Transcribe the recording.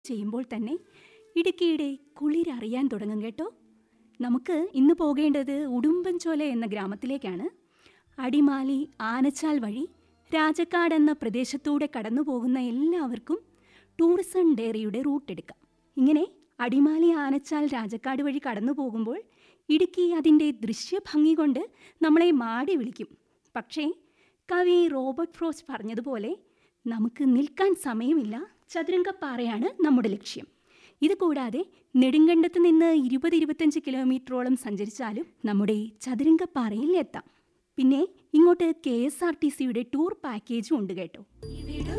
ചെയ്യുമ്പോൾ തന്നെ ഇടുക്കിയുടെ കുളിരറിയാൻ തുടങ്ങും കേട്ടോ നമുക്ക് ഇന്ന് പോകേണ്ടത് ഉടുമ്പൻചോല എന്ന ഗ്രാമത്തിലേക്കാണ് അടിമാലി ആനച്ചാൽ വഴി രാജക്കാട് എന്ന പ്രദേശത്തൂടെ കടന്നു പോകുന്ന എല്ലാവർക്കും ടൂറിസം ഡയറിയുടെ റൂട്ട് എടുക്കാം ഇങ്ങനെ അടിമാലി ആനച്ചാൽ രാജക്കാട് വഴി കടന്നു പോകുമ്പോൾ ഇടുക്കി അതിൻ്റെ ദൃശ്യഭംഗി കൊണ്ട് നമ്മളെ മാടി വിളിക്കും പക്ഷേ കവി റോബർട്ട് ഫ്രോസ്റ്റ് പറഞ്ഞതുപോലെ നമുക്ക് നിൽക്കാൻ സമയമില്ല ചതുരംഗപ്പാറയാണ് നമ്മുടെ ലക്ഷ്യം ഇത് കൂടാതെ നെടുങ്കണ്ടത്ത് നിന്ന് ഇരുപത് ഇരുപത്തഞ്ച് കിലോമീറ്ററോളം സഞ്ചരിച്ചാലും നമ്മുടെ ചതുരംഗപ്പാറയിൽ എത്താം പിന്നെ ഇങ്ങോട്ട് കെ എസ് ആർ ടി സിയുടെ ടൂർ പാക്കേജും ഉണ്ട് കേട്ടോ